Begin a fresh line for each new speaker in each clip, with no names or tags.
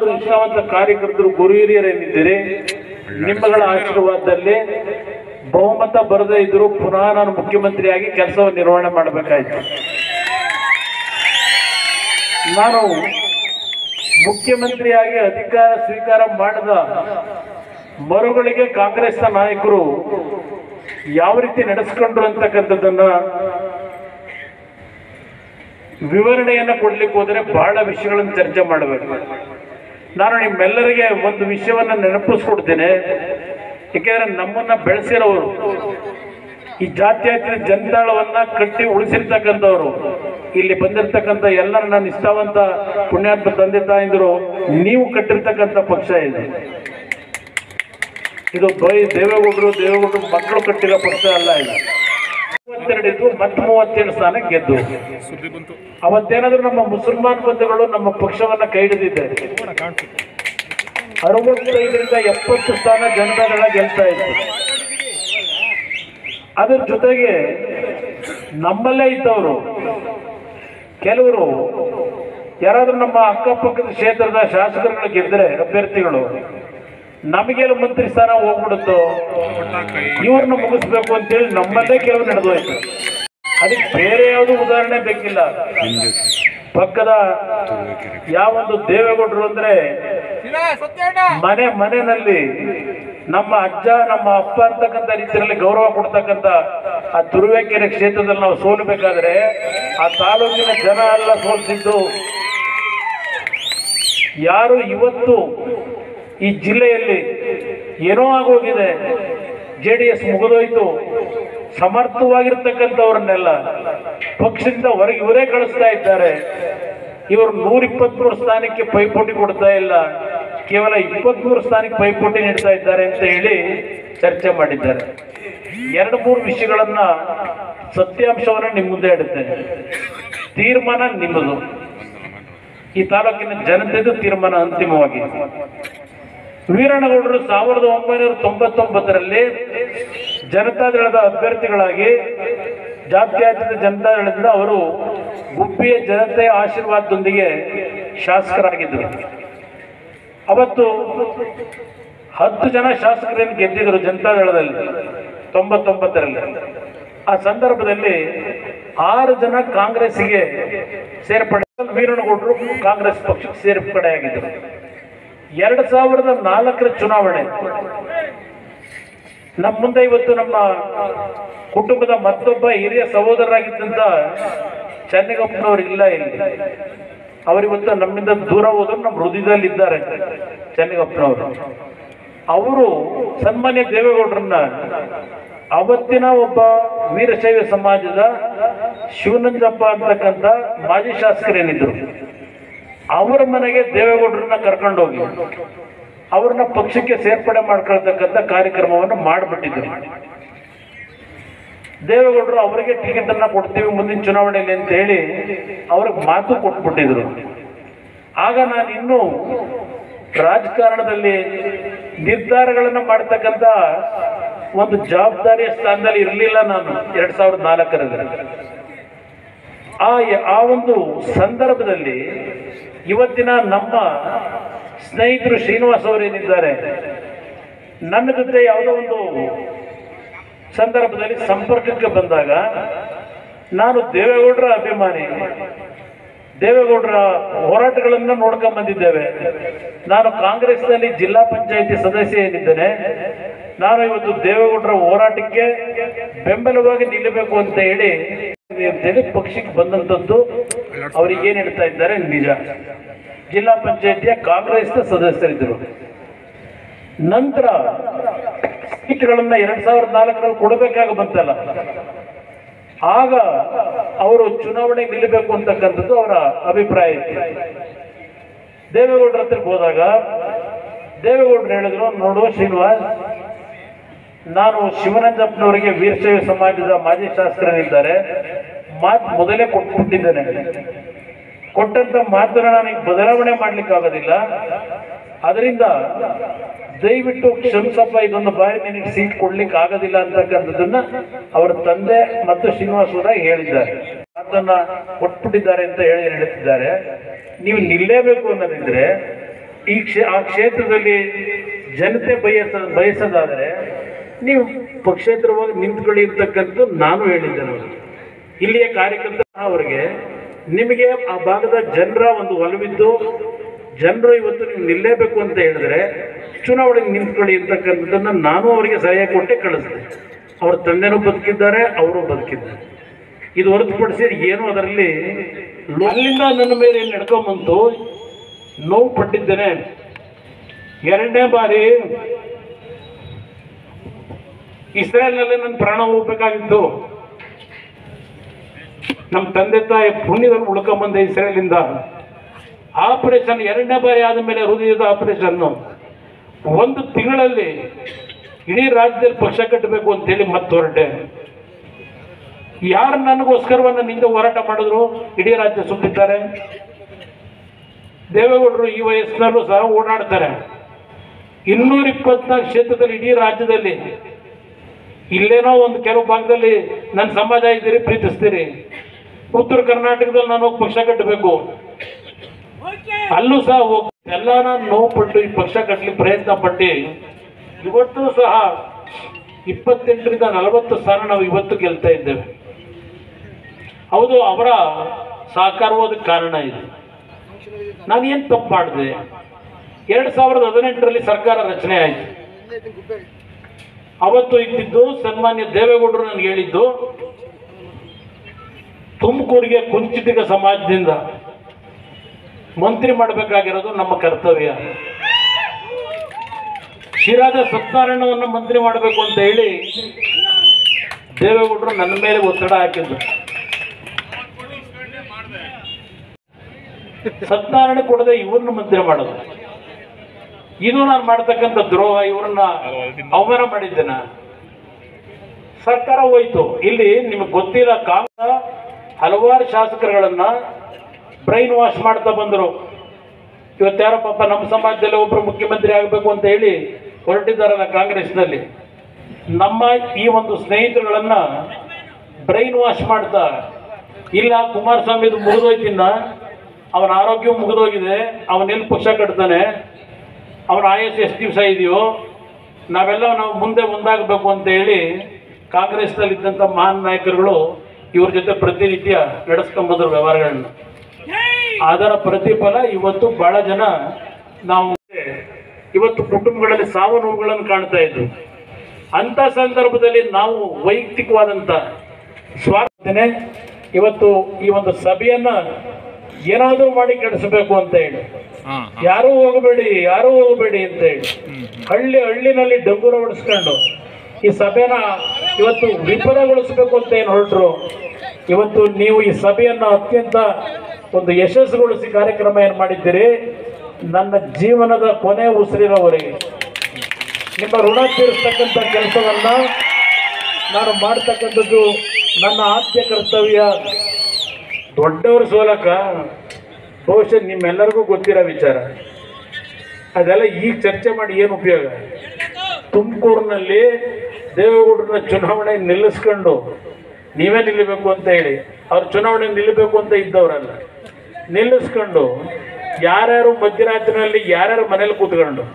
ಮತ್ತು ನಿಷ್ಠಾವಂತ ಕಾರ್ಯಕರ್ತರು ಗುರು ಹಿರಿಯರೇನಿದ್ದೀರಿ ನಿಮ್ಮಗಳ ಆಶೀರ್ವಾದದಲ್ಲಿ ಬಹುಮತ ಬರದೇ ಇದ್ರು ಪುನಃ ನಾನು ಮುಖ್ಯಮಂತ್ರಿಯಾಗಿ ಕೆಲಸವನ್ನು ನಿರ್ವಹಣೆ ಮಾಡಬೇಕಾಯ್ತು ನಾನು ಮುಖ್ಯಮಂತ್ರಿಯಾಗಿ ಅಧಿಕಾರ ಸ್ವೀಕಾರ ಮಾಡಿದ ಮರುಗಳಿಗೆ ಕಾಂಗ್ರೆಸ್ನ ನಾಯಕರು ಯಾವ ರೀತಿ ನಡೆಸ್ಕೊಂಡ್ರು ಅಂತಕ್ಕಂಥದ್ದನ್ನ ವಿವರಣೆಯನ್ನ ಕೊಡ್ಲಿಕ್ಕೆ ಹೋದರೆ ಬಹಳ ವಿಷಯಗಳನ್ನು ಚರ್ಚೆ ಮಾಡಬೇಕು ನಾನು ನಿಮ್ಮೆಲ್ಲರಿಗೆ ಒಂದು ವಿಷಯವನ್ನ ನೆನಪಿಸ್ಕೊಡ್ತೇನೆ ಏಕೆಂದ್ರೆ ನಮ್ಮನ್ನ ಬೆಳೆಸಿರೋರು ಈ ಜಾತ್ಯತೀತ ಜನತಾಳವನ್ನ ಕಟ್ಟಿ ಉಳಿಸಿರ್ತಕ್ಕಂಥವ್ರು ಇಲ್ಲಿ ಬಂದಿರತಕ್ಕಂಥ ಎಲ್ಲರ ನನ್ನ ನಿಷ್ಠಾವಂತ ಪುಣ್ಯಾತ್ಮ ತಂದೆ ತಾಯಿಂದರು ನೀವು ಕಟ್ಟಿರ್ತಕ್ಕಂಥ ಪಕ್ಷ ಇದು ಇದು ಬೈ ದೇವೇಗೌಡರು ದೇವೇಗೌಡರು ಮಕ್ಕಳು ಕಟ್ಟಿರೋ ಪಕ್ಷ ಅಲ್ಲ ಇದು ಮೂವತ್ತೆರಡು ಇದ್ದು ಮತ್ತೆ ಮೂವತ್ತೇಳು ಸ್ಥಾನ ಗೆದ್ದು ಅವತ್ತೇನಾದ್ರೂ ನಮ್ಮ ಮುಸಲ್ಮಾನ್ ಬಂಧುಗಳು ನಮ್ಮ ಪಕ್ಷವನ್ನ ಕೈ ಹಿಡಿದಿದ್ದಾರೆ ಅರವತ್ತೈದರಿಂದ ಎಪ್ಪತ್ತು ಸ್ಥಾನ ಜನತಾದಳ ಗೆಲ್ತಾ ಇತ್ತು ಅದ್ರ ಜೊತೆಗೆ ನಮ್ಮಲ್ಲೇ ಇದ್ದವರು ಕೆಲವರು ಯಾರಾದ್ರೂ ನಮ್ಮ ಅಕ್ಕಪಕ್ಕದ ಕ್ಷೇತ್ರದ ಶಾಸಕರುಗಳು ಗೆದ್ದರೆ ಅಭ್ಯರ್ಥಿಗಳು ನಮಗೆಲ್ಲ ಮಂತ್ರಿ ಸ್ಥಾನ ಹೋಗ್ಬಿಡುತ್ತೋ ಇವ್ರನ್ನ ಮುಗಿಸ್ಬೇಕು ಅಂತೇಳಿ ನಮ್ಮಲ್ಲೇ ಕೆಲವು ನಡೆದೋಯ್ತು ಅದಕ್ಕೆ ಬೇರೆ ಯಾವುದು ಉದಾಹರಣೆ ಬೇಕಿಲ್ಲ ಪಕ್ಕದ ಯಾವೊಂದು ದೇವೇಗೌಡರು ಅಂದ್ರೆ ಮನೆ ಮನೆಯಲ್ಲಿ ನಮ್ಮ ಅಜ್ಜ ನಮ್ಮ ಅಪ್ಪ ಅಂತಕ್ಕಂಥ ರೀತಿಯಲ್ಲಿ ಗೌರವ ಕೊಡ್ತಕ್ಕಂಥ ಆ ತುರುವೇಕೆರೆ ಕ್ಷೇತ್ರದಲ್ಲಿ ನಾವು ಸೋಲಬೇಕಾದ್ರೆ ಆ ತಾಲೂಕಿನ ಜನ ಎಲ್ಲ ಸೋಲ್ತಿದ್ದು ಯಾರು ಇವತ್ತು ಈ ಜಿಲ್ಲೆಯಲ್ಲಿ ಏನೋ ಆಗೋಗಿದೆ ಜೆ ಡಿ ಎಸ್ ಮುಗಿದೋಯ್ತು ಸಮರ್ಥವಾಗಿರ್ತಕ್ಕಂಥವ್ರನ್ನೆಲ್ಲ ಪಕ್ಷದಿಂದ ಹೊರಗೆ ಇವರೇ ಕಳಿಸ್ತಾ ಇದ್ದಾರೆ ಇವರು ನೂರ ಇಪ್ಪತ್ಮೂರು ಸ್ಥಾನಕ್ಕೆ ಪೈಪೋಟಿ ಕೊಡ್ತಾ ಇಲ್ಲ ಕೇವಲ ಇಪ್ಪತ್ಮೂರು ಸ್ಥಾನಕ್ಕೆ ಪೈಪೋಟಿ ನೀಡ್ತಾ ಇದ್ದಾರೆ ಅಂತ ಹೇಳಿ ಚರ್ಚೆ ಮಾಡಿದ್ದಾರೆ ಎರಡು ಮೂರು ವಿಷಯಗಳನ್ನ ಸತ್ಯಾಂಶವನ್ನ ನಿಮ್ಮ ಮುಂದೆ ಇಡುತ್ತೇನೆ ತೀರ್ಮಾನ ನಿಮ್ಮದು ಈ ತಾಲೂಕಿನ ಜನತೆದು ತೀರ್ಮಾನ ಅಂತಿಮವಾಗಿ ವೀರಣ್ಣಗೌಡರು ಸಾವಿರದ ಒಂಬೈನೂರ ತೊಂಬತ್ತೊಂಬತ್ತರಲ್ಲಿ ಜನತಾದಳದ ಅಭ್ಯರ್ಥಿಗಳಾಗಿ ಜಾತ್ಯತೀತ ಜನತಾದಳದಿಂದ ಅವರು ಗುಬ್ಬಿಯ ಜನತೆಯ ಆಶೀರ್ವಾದದೊಂದಿಗೆ ಶಾಸಕರಾಗಿದ್ದರು ಅವತ್ತು ಹತ್ತು ಜನ ಶಾಸಕರನ್ನು ಗೆದ್ದಿದ್ರು ಜನತಾದಳದಲ್ಲಿ ತೊಂಬತ್ತೊಂಬತ್ತರಲ್ಲಿ ಆ ಸಂದರ್ಭದಲ್ಲಿ ಆರು ಜನ ಕಾಂಗ್ರೆಸ್ಸಿಗೆ ಸೇರ್ಪಡೆ ವೀರಣ್ಣಗೌಡರು ಕಾಂಗ್ರೆಸ್ ಪಕ್ಷಕ್ಕೆ ಸೇರ್ಪಡೆಯಾಗಿದ್ದರು ಎರಡು ಸಾವಿರದ ನಾಲ್ಕರ ಚುನಾವಣೆ ನಮ್ಮ ಮುಂದೆ ಇವತ್ತು ನಮ್ಮ ಕುಟುಂಬದ ಮತ್ತೊಬ್ಬ ಹಿರಿಯ ಸಹೋದರರಾಗಿದ್ದಂತ ಚೆನ್ನಗಪ್ಪನವರು ಇಲ್ಲ ಇಲ್ಲಿ ಅವರಿವತ್ತು ನಮ್ಮಿಂದ ದೂರ ಹೋದ್ರು ನಮ್ಮ ಹೃದಯದಲ್ಲಿ ಇದ್ದಾರೆ ಚೆನ್ನಗಪ್ಪನವರು ಅವರು ಸನ್ಮಾನ್ಯ ದೇವೇಗೌಡರನ್ನ ಅವತ್ತಿನ ಒಬ್ಬ ವೀರಶೈವ ಸಮಾಜದ ಶಿವನಂಜಪ್ಪ ಅಂತಕ್ಕಂಥ ಮಾಜಿ ಶಾಸಕರೇನಿದ್ರು ಅವರ ಮನೆಗೆ ದೇವೇಗೌಡರನ್ನ ಕರ್ಕೊಂಡೋಗಿ ಅವ್ರನ್ನ ಪಕ್ಷಕ್ಕೆ ಸೇರ್ಪಡೆ ಮಾಡ್ಕೊಳ್ತಕ್ಕಂಥ ಕಾರ್ಯಕ್ರಮವನ್ನು ಮಾಡಿಬಿಟ್ಟಿದ್ರು ದೇವೇಗೌಡರು ಅವರಿಗೆ ಟಿಕೆಟ್ ಅನ್ನ ಕೊಡ್ತೀವಿ ಮುಂದಿನ ಚುನಾವಣೆಯಲ್ಲಿ ಅಂತ ಹೇಳಿ ಅವ್ರಿಗೆ ಮಾತು ಕೊಟ್ಬಿಟ್ಟಿದ್ರು ಆಗ ನಾನು ಇನ್ನೂ ರಾಜಕಾರಣದಲ್ಲಿ ನಿರ್ಧಾರಗಳನ್ನ ಮಾಡ್ತಕ್ಕಂಥ ಒಂದು ಜವಾಬ್ದಾರಿಯ ಸ್ಥಾನದಲ್ಲಿ ಇರಲಿಲ್ಲ ನಾನು ಎರಡ್ ಸಾವಿರದ ನಾಲ್ಕರಲ್ಲಿ ಆ ಆ ಒಂದು ಸಂದರ್ಭದಲ್ಲಿ ಇವತ್ತಿನ ನಮ್ಮ ಸ್ನೇಹಿತರು ಶ್ರೀನಿವಾಸ್ ಅವರೇನಿದ್ದಾರೆ ನನ್ನ ಜೊತೆ ಯಾವುದೋ ಒಂದು ಸಂದರ್ಭದಲ್ಲಿ ಸಂಪರ್ಕಕ್ಕೆ ಬಂದಾಗ ನಾನು ದೇವೇಗೌಡರ ಅಭಿಮಾನಿ ದೇವೇಗೌಡರ ಹೋರಾಟಗಳನ್ನ ನೋಡ್ಕೊಂಡ್ ಬಂದಿದ್ದೇವೆ ನಾನು ಕಾಂಗ್ರೆಸ್ನಲ್ಲಿ ಜಿಲ್ಲಾ ಪಂಚಾಯಿತಿ ಸದಸ್ಯ ಏನಿದ್ದೇನೆ ನಾನು ಇವತ್ತು ದೇವೇಗೌಡರ ಹೋರಾಟಕ್ಕೆ ಬೆಂಬಲವಾಗಿ ನಿಲ್ಲಬೇಕು ಅಂತ ಹೇಳಿ ಅಂತೇಳಿ ಪಕ್ಷಕ್ಕೆ ಬಂದಂಥದ್ದು ಅವ್ರಿಗೆ ಏನ್ ಹೇಳ್ತಾ ಇದ್ದಾರೆ ನಿಜ ಜಿಲ್ಲಾ ಪಂಚಾಯಿತಿಯ ಕಾಂಗ್ರೆಸ್ನ ಸದಸ್ಯರಿದ್ದರು ನಂತರ ಸೀಟ್ಗಳನ್ನ ಎರಡ್ ಸಾವಿರದ ನಾಲ್ಕರಲ್ಲಿ ಕೊಡಬೇಕಾಗ ಬಂತಲ್ಲ ಆಗ ಅವರು ಚುನಾವಣೆಗೆ ನಿಲ್ಲಬೇಕು ಅಂತಕ್ಕಂಥದ್ದು ಅವರ ಅಭಿಪ್ರಾಯ ಇತ್ತು ದೇವೇಗೌಡರ ಹತ್ರಕ್ಕೆ ಹೋದಾಗ ದೇವೇಗೌಡರು ಹೇಳಿದ್ರು ನೋಡು ಶ್ರೀನಿವಾಸ್ ನಾನು ಶಿವನಂಜಪ್ಪನವರಿಗೆ ವೀರಶೈವ ಸಮಾಜದ ಮಾಜಿ ಶಾಸಕರನಿದ್ದಾರೆ ಮಾತು ಮೊದಲೇ ಕೊಟ್ಬಿಟ್ಟಿದ್ದೇನೆ ಕೊಟ್ಟಂತ ಮಾತನ್ನ ನನಗೆ ಬದಲಾವಣೆ ಮಾಡ್ಲಿಕ್ಕೆ ಆಗೋದಿಲ್ಲ ಅದರಿಂದ ದಯವಿಟ್ಟು ಕ್ಷಮಿಸಪ್ಪ ಇದೊಂದು ಬಾರಿ ನಿನಗೆ ಸೀಟ್ ಕೊಡ್ಲಿಕ್ಕೆ ಆಗೋದಿಲ್ಲ ಅಂತಕ್ಕಂಥದ್ದನ್ನ ಅವರ ತಂದೆ ಮತ್ತು ಶ್ರೀನಿವಾಸ ಕೂಡ ಹೇಳಿದ್ದಾರೆ ಅದನ್ನ ಕೊಟ್ಬಿಟ್ಟಿದ್ದಾರೆ ಅಂತ ಹೇಳಿ ಹೇಳ್ತಿದ್ದಾರೆ ನೀವು ನಿಲ್ಲೇಬೇಕು ಅನ್ನೋದಿದ್ರೆ ಈ ಕ್ಷೇ ಆ ಕ್ಷೇತ್ರದಲ್ಲಿ ಜನತೆ ಬಯಸ ಬಯಸೋದಾದರೆ ನೀವು ಪಕ್ಷೇತರವಾಗಿ ನಿಂತ್ಕೊಳ್ಳಿ ಇರ್ತಕ್ಕಂಥದ್ದು ನಾನು ಹೇಳಿದ್ದೆ ನೋಡಿ ಇಲ್ಲಿಯ ಕಾರ್ಯಕರ್ತ ಅವರಿಗೆ ನಿಮಗೆ ಆ ಭಾಗದ ಜನರ ಒಂದು ಒಲವಿದ್ದು ಜನರು ಇವತ್ತು ನೀವು ನಿಲ್ಲೇಬೇಕು ಅಂತ ಹೇಳಿದ್ರೆ ಚುನಾವಣೆಗೆ ನಿಂತ್ಕೊಳ್ಳಿ ಅಂತಕ್ಕಂಥದ್ದನ್ನು ನಾನು ಅವರಿಗೆ ಸಲಹೆ ಕೊಟ್ಟೆ ಕಳಿಸ್ದೆ ಅವ್ರ ತಂದೆನೂ ಬದುಕಿದ್ದಾರೆ ಅವರು ಬದುಕಿದ್ದಾರೆ ಇದು ಹೊರತುಪಡಿಸಿ ಏನೂ ಅದರಲ್ಲಿ ಲೋ- ಅಲ್ಲಿಂದ ನನ್ನ ಮೇಲೆ ಏನು ನಡ್ಕೊಂಬಂತು ನೋವು ಪಟ್ಟಿದ್ದೇನೆ ಎರಡನೇ ಬಾರಿ ಇಸ್ರೇಲ್ನಲ್ಲಿ ನನ್ನ ಪ್ರಾಣ ಹೋಗ್ಬೇಕಾಗಿತ್ತು ನಮ್ಮ ತಂದೆ ತಾಯಿ ಪುಣ್ಯದಲ್ಲಿ ಉಳ್ಕೊಂಬಂದೆ ಇಸ್ರೇಲಿಂದ ಆಪರೇಷನ್ ಎರಡನೇ ಬಾರಿ ಆದ ಮೇಲೆ ಹೃದಯದ ಆಪರೇಷನ್ ಒಂದು ತಿಂಗಳಲ್ಲಿ ಇಡೀ ರಾಜ್ಯದಲ್ಲಿ ಪಕ್ಷ ಕಟ್ಟಬೇಕು ಅಂತೇಳಿ ಮತ್ತೆ ಹೊರಟೆ ಯಾರು ನನಗೋಸ್ಕರವನ್ನ ನಿಂದ ಹೋರಾಟ ಮಾಡಿದ್ರು ಇಡೀ ರಾಜ್ಯ ಸುತ್ತಿದ್ದಾರೆ ದೇವೇಗೌಡರು ಈ ವಯಸ್ಸಿನಲ್ಲೂ ಸಹ ಓಡಾಡ್ತಾರೆ ಇನ್ನೂರ ಇಪ್ಪತ್ನಾಲ್ಕು ಕ್ಷೇತ್ರದಲ್ಲಿ ಇಡೀ ರಾಜ್ಯದಲ್ಲಿ ಇಲ್ಲೇನೋ ಒಂದು ಕೆಲವು ಭಾಗದಲ್ಲಿ ನನ್ನ ಸಮಾಜ ಇದ್ದೀರಿ ಪ್ರೀತಿಸ್ತೀರಿ ಉತ್ತರ ಕರ್ನಾಟಕದಲ್ಲಿ ನಾನು ಹೋಗಿ ಪಕ್ಷ ಕಟ್ಟಬೇಕು ಅಲ್ಲೂ ಸಹ ಹೋಗ್ ಎಲ್ಲ ನಾನು ನೋವು ಪಟ್ಟು ಈ ಪಕ್ಷ ಕಟ್ಟಲಿಕ್ಕೆ ಪ್ರಯತ್ನ ಪಟ್ಟು ಇವತ್ತು ಸಹ ಇಪ್ಪತ್ತೆಂಟರಿಂದ ನಲವತ್ತು ಸ್ಥಾನ ನಾವು ಇವತ್ತು ಗೆಲ್ತಾ ಇದ್ದೇವೆ ಹೌದು ಅವರ ಸಹಕಾರವಾದ ಕಾರಣ ಇದು ನಾನು ಏನು ತಪ್ಪು ಮಾಡಿದೆ ಎರಡು ಸಾವಿರದ ಹದಿನೆಂಟರಲ್ಲಿ ಸರ್ಕಾರ ರಚನೆ ಆಯಿತು ಅವತ್ತು ಇದ್ದಿದ್ದು ಸನ್ಮಾನ್ಯ ದೇವೇಗೌಡರು ನನಗೆ ಹೇಳಿದ್ದು ತುಮಕೂರಿಗೆ ಕುಂಚಿತಿಗ ಸಮಾಜದಿಂದ ಮಂತ್ರಿ ಮಾಡಬೇಕಾಗಿರೋದು ನಮ್ಮ ಕರ್ತವ್ಯ ಶಿರಾದ ಸತ್ಯನಾರಾಯಣವನ್ನು ಮಂತ್ರಿ ಮಾಡಬೇಕು ಅಂತ ಹೇಳಿ ದೇವೇಗೌಡರು ನನ್ನ ಮೇಲೆ ಒತ್ತಡ ಹಾಕಿದ್ರು ಸತ್ಯನಾರಾಯಣ ಕೊಡದೆ ಇವ್ರನ್ನ ಮಂತ್ರಿ ಮಾಡೋದು ಇದು ನಾನು ಮಾಡ್ತಕ್ಕಂಥ ದ್ರೋಹ ಇವ್ರನ್ನ ಅವಮಾನ ಮಾಡಿದ್ದೇನ ಸರ್ಕಾರ ಹೋಯ್ತು ಇಲ್ಲಿ ನಿಮಗೆ ಗೊತ್ತಿಲ್ಲ ಕಾಂಗ್ರೆಸ್ ಹಲವಾರು ಶಾಸಕರುಗಳನ್ನ ಬ್ರೈನ್ ವಾಶ್ ಮಾಡ್ತಾ ಬಂದರು ಇವತ್ತಾರೋ ಪಾಪ ನಮ್ಮ ಸಮಾಜದಲ್ಲಿ ಒಬ್ಬರು ಮುಖ್ಯಮಂತ್ರಿ ಆಗಬೇಕು ಅಂತ ಹೇಳಿ ಹೊರಟಿದ್ದಾರಲ್ಲ ಕಾಂಗ್ರೆಸ್ನಲ್ಲಿ ನಮ್ಮ ಈ ಒಂದು ಸ್ನೇಹಿತರುಗಳನ್ನ ಬ್ರೈನ್ ವಾಶ್ ಮಾಡ್ತಾ ಇಲ್ಲ ಕುಮಾರಸ್ವಾಮಿದು ಮುಗಿದೋಯ್ತಿನ್ನ ಅವನ ಆರೋಗ್ಯ ಮುಗಿದೋಗಿದೆ ಅವನೆಲ್ಲಿ ಪಕ್ಷ ಕಟ್ತಾನೆ ಅವನ ಆಯಸ್ಸು ಎಷ್ಟು ದಿವಸ ಇದೆಯೋ ನಾವೆಲ್ಲ ನಾವು ಮುಂದೆ ಮುಂದಾಗಬೇಕು ಅಂತ ಹೇಳಿ ಕಾಂಗ್ರೆಸ್ನಲ್ಲಿದ್ದಂಥ ಮಹಾನ್ ನಾಯಕರುಗಳು ಇವ್ರ ಜೊತೆ ಪ್ರತಿನಿತ್ಯ ನಡೆಸ್ಕೊಂಬಂದ್ರು ವ್ಯವಹಾರಗಳನ್ನ ಅದರ ಪ್ರತಿಫಲ ಇವತ್ತು ಬಹಳ ಜನ ನಾವು ಇವತ್ತು ಕುಟುಂಬಗಳಲ್ಲಿ ಸಾವು ನೋವುಗಳನ್ನು ಕಾಣ್ತಾ ಇದ್ವು ಅಂತ ಸಂದರ್ಭದಲ್ಲಿ ನಾವು ವೈಯಕ್ತಿಕವಾದಂಥ ಸ್ವಾರ್ಥನೆ ಇವತ್ತು ಈ ಒಂದು ಸಭೆಯನ್ನ ಏನಾದರೂ ಮಾಡಿ ಕೆಡಿಸಬೇಕು ಅಂತ ಹೇಳಿ ಯಾರೂ ಹೋಗಬೇಡಿ ಯಾರೂ ಹೋಗಬೇಡಿ ಅಂತ ಹೇಳಿ ಹಳ್ಳಿ ಹಳ್ಳಿನಲ್ಲಿ ಡಂಗೂರ ಹೊಡಿಸ್ಕೊಂಡು ಈ ಸಭೆನ ಇವತ್ತು ವಿಫಲಗೊಳಿಸಬೇಕು ಅಂತ ಏನು ಹೊರಟರು ಇವತ್ತು ನೀವು ಈ ಸಭೆಯನ್ನು ಅತ್ಯಂತ ಒಂದು ಯಶಸ್ಸುಗೊಳಿಸಿ ಕಾರ್ಯಕ್ರಮ ಏನು ಮಾಡಿದ್ದೀರಿ ನನ್ನ ಜೀವನದ ಕೊನೆ ಉಸಿರಿರೋವರೆಗೆ ನಿಮ್ಮ ಋಣ ತೀರಿಸ್ತಕ್ಕಂಥ ಕೆಲಸವನ್ನ ನಾನು ಮಾಡ್ತಕ್ಕಂಥದ್ದು ನನ್ನ ಆದ್ಯ ಕರ್ತವ್ಯ ದೊಡ್ಡವರು ಸೋಲಕ ಬಹುಶಃ ನಿಮ್ಮೆಲ್ಲರಿಗೂ ಗೊತ್ತಿರೋ ವಿಚಾರ ಅದೆಲ್ಲ ಈಗ ಚರ್ಚೆ ಮಾಡಿ ಏನು ಉಪಯೋಗ ತುಮಕೂರಿನಲ್ಲಿ ದೇವೇಗೌಡರನ್ನ ಚುನಾವಣೆ ನಿಲ್ಲಿಸ್ಕೊಂಡು ನೀವೇ ನಿಲ್ಲಬೇಕು ಅಂತ ಹೇಳಿ ಅವ್ರು ಚುನಾವಣೆ ನಿಲ್ಲಬೇಕು ಅಂತ ಇದ್ದವರಲ್ಲ ನಿಲ್ಲಿಸ್ಕೊಂಡು ಯಾರ್ಯಾರು ಮಧ್ಯರಾತ್ರಿನಲ್ಲಿ ಯಾರ್ಯಾರು ಮನೇಲಿ ಕೂತ್ಕೊಂಡು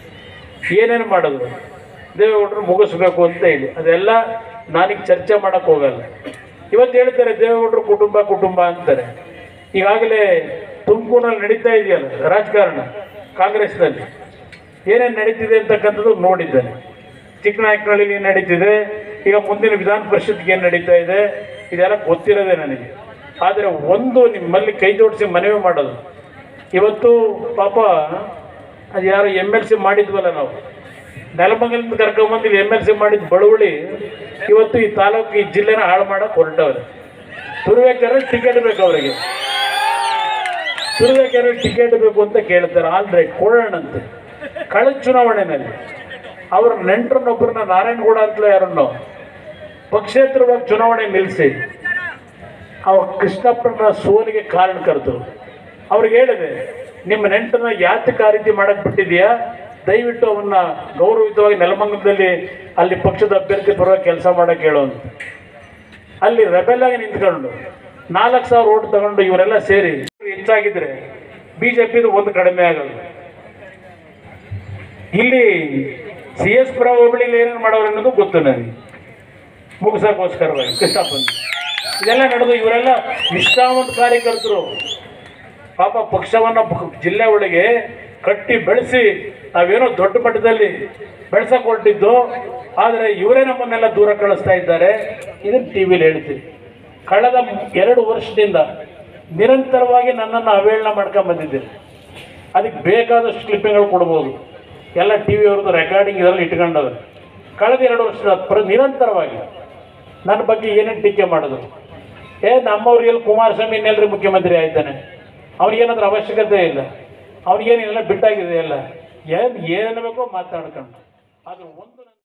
ಏನೇನು ಮಾಡೋದು ದೇವೇಗೌಡರು ಮುಗಿಸ್ಬೇಕು ಅಂತ ಹೇಳಿ ಅದೆಲ್ಲ ನಾನೀಗ ಚರ್ಚೆ ಮಾಡಕ್ಕೆ ಹೋಗಲ್ಲ ಇವತ್ತು ಹೇಳ್ತಾರೆ ದೇವೇಗೌಡರು ಕುಟುಂಬ ಕುಟುಂಬ ಅಂತಾರೆ ಈಗಾಗಲೇ ತುಮಕೂರಿನಲ್ಲಿ ನಡೀತಾ ಇದೆಯಲ್ಲ ರಾಜಕಾರಣ ಕಾಂಗ್ರೆಸ್ನಲ್ಲಿ ಏನೇನು ನಡೀತಿದೆ ಅಂತಕ್ಕಂಥದ್ದು ನೋಡಿದ್ದೇನೆ ಚಿಕ್ಕನಾಯಕನಹಳ್ಳಿಲಿ ಏನು ನಡೀತಿದೆ ಈಗ ಮುಂದಿನ ವಿಧಾನ ಪರಿಷತ್ಗೆ ಏನು ನಡೀತಾ ಇದೆ ಇದೆಲ್ಲ ಗೊತ್ತಿರೋದೇ ನನಗೆ ಆದರೆ ಒಂದು ನಿಮ್ಮಲ್ಲಿ ಕೈ ಜೋಡಿಸಿ ಮನವಿ ಮಾಡೋದು ಇವತ್ತು ಪಾಪ ಅದು ಯಾರು ಎಮ್ ಎಲ್ ಸಿ ಮಾಡಿದ್ವಲ್ಲ ನಾವು ನೆಲಮಂಗಲಿಂದ ಕರ್ಕೊಂಬಂದು ಇಲ್ಲಿ ಎಮ್ ಎಲ್ ಸಿ ಮಾಡಿದ ಬಳುವಳಿ ಇವತ್ತು ಈ ತಾಲೂಕು ಈ ಜಿಲ್ಲೆನ ಹಾಳು ಮಾಡಕ್ಕೆ ಹೊರಟವ್ರೆ ತುರುವೇಕೆರೆ ಟಿಕೆಟ್ ಬೇಕು ಅವರಿಗೆ ತುರುವೇಕೆರೆ ಟಿಕೆಟ್ ಬೇಕು ಅಂತ ಕೇಳ್ತಾರೆ ಆಲ್ ರೈಟ್ ಕೊಡೋಣಂತೆ ಕಳೆದ ಚುನಾವಣೆಯಲ್ಲಿ ಅವ್ರ ನೆಂಟರನ್ನೊಬ್ಬರನ್ನ ನಾರಾಯಣಗೌಡ ಅಂತಲೇ ಯಾರನ್ನೋ ಪಕ್ಷೇತರವಾಗಿ ಚುನಾವಣೆ ನಿಲ್ಲಿಸಿ ಅವ ಕೃಷ್ಣಪ್ಪನ ಸೋಲಿಗೆ ಕಾರಣಕರ್ತರು ಅವ್ರಿಗೆ ಹೇಳಿದೆ ನಿಮ್ಮ ನೆಂಟನ್ನ ಯಾತಕ್ಕೆ ಆ ರೀತಿ ಮಾಡಕ್ ಬಿಟ್ಟಿದ್ಯಾ ದಯವಿಟ್ಟು ಅವನ್ನ ಗೌರವಿತವಾಗಿ ನೆಲಮಂಗಲದಲ್ಲಿ ಅಲ್ಲಿ ಪಕ್ಷದ ಅಭ್ಯರ್ಥಿ ಪರವಾಗಿ ಕೆಲಸ ಮಾಡಕ್ಕೆ ಹೇಳು ಅಂತ ಅಲ್ಲಿ ರೆಬೆಲ್ ಆಗಿ ನಿಂತ್ಕೊಂಡು ನಾಲ್ಕು ಸಾವಿರ ಓಟ್ ತಗೊಂಡು ಇವರೆಲ್ಲ ಸೇರಿ ಹೆಚ್ಚಾಗಿದ್ರೆ ಬಿ ಜೆ ಪಿದು ಒಂದು ಕಡಿಮೆ ಆಗೋದು ಇಲ್ಲಿ ಸಿ ಎಸ್ ಪುರ ಹೋಬಳಿಲಿ ಏನೇನು ಮಾಡೋರು ಅನ್ನೋದು ಗೊತ್ತು ನನಗೆ ಮುಗಿಸೋಕ್ಕೋಸ್ಕರವಾಗಿ ಕೃಷ್ಣಪ್ಪನ್ ಇದೆಲ್ಲ ನಡೆದು ಇವರೆಲ್ಲ ನಿಷ್ಠಾವಂತ ಕಾರ್ಯಕರ್ತರು ಪಾಪ ಪಕ್ಷವನ್ನು ಬ- ಜಿಲ್ಲೆ ಒಳಗೆ ಕಟ್ಟಿ ಬೆಳೆಸಿ ನಾವೇನೋ ದೊಡ್ಡ ಮಟ್ಟದಲ್ಲಿ ಬೆಳೆಸಕ್ ಹೊರಟಿದ್ದು ಆದರೆ ಇವರೇ ನಮ್ಮನ್ನೆಲ್ಲ ದೂರ ಕಳಿಸ್ತಾ ಇದ್ದಾರೆ ಇದನ್ನು ಟಿ ವಿಲಿ ಹೇಳ್ತೀವಿ ಕಳೆದ ಎರಡು ವರ್ಷದಿಂದ ನಿರಂತರವಾಗಿ ನನ್ನನ್ನು ಅವೇಳನ ಮಾಡ್ಕೊಂಡ್ ಬಂದಿದ್ದೇನೆ ಅದಕ್ಕೆ ಬೇಕಾದಷ್ಟು ಕ್ಲಿಪ್ಪಿಂಗ್ಗಳು ಕೊಡ್ಬೋದು ಎಲ್ಲ ಟಿ ವಿ ಅವ್ರದ್ದು ರೆಕಾರ್ಡಿಂಗ್ ಇದರಲ್ಲಿ ಇಟ್ಕೊಂಡವ್ರೆ ಕಳೆದ ಎರಡು ವರ್ಷದ ಪ್ರ ನಿರಂತರವಾಗಿ ನನ್ನ ಬಗ್ಗೆ ಏನೇನು ಟೀಕೆ ಮಾಡಿದ್ರು ಏ ನಮ್ಮವ್ರು ಎಲ್ಲಿ ಕುಮಾರಸ್ವಾಮಿ ಇನ್ನೆಲ್ಲರೂ ಮುಖ್ಯಮಂತ್ರಿ ಆಯ್ತಾನೆ ಅವ್ರಿಗೇನಾದ್ರೂ ಅವಶ್ಯಕತೆ ಇಲ್ಲ ಅವ್ರಿಗೇನಿಲ್ಲ ಬಿಟ್ಟಾಗಿದೆ ಎಲ್ಲ ಏನು ಏನು ಬೇಕೋ ಮಾತಾಡ್ಕೊಂಡು ಅದು ಒಂದು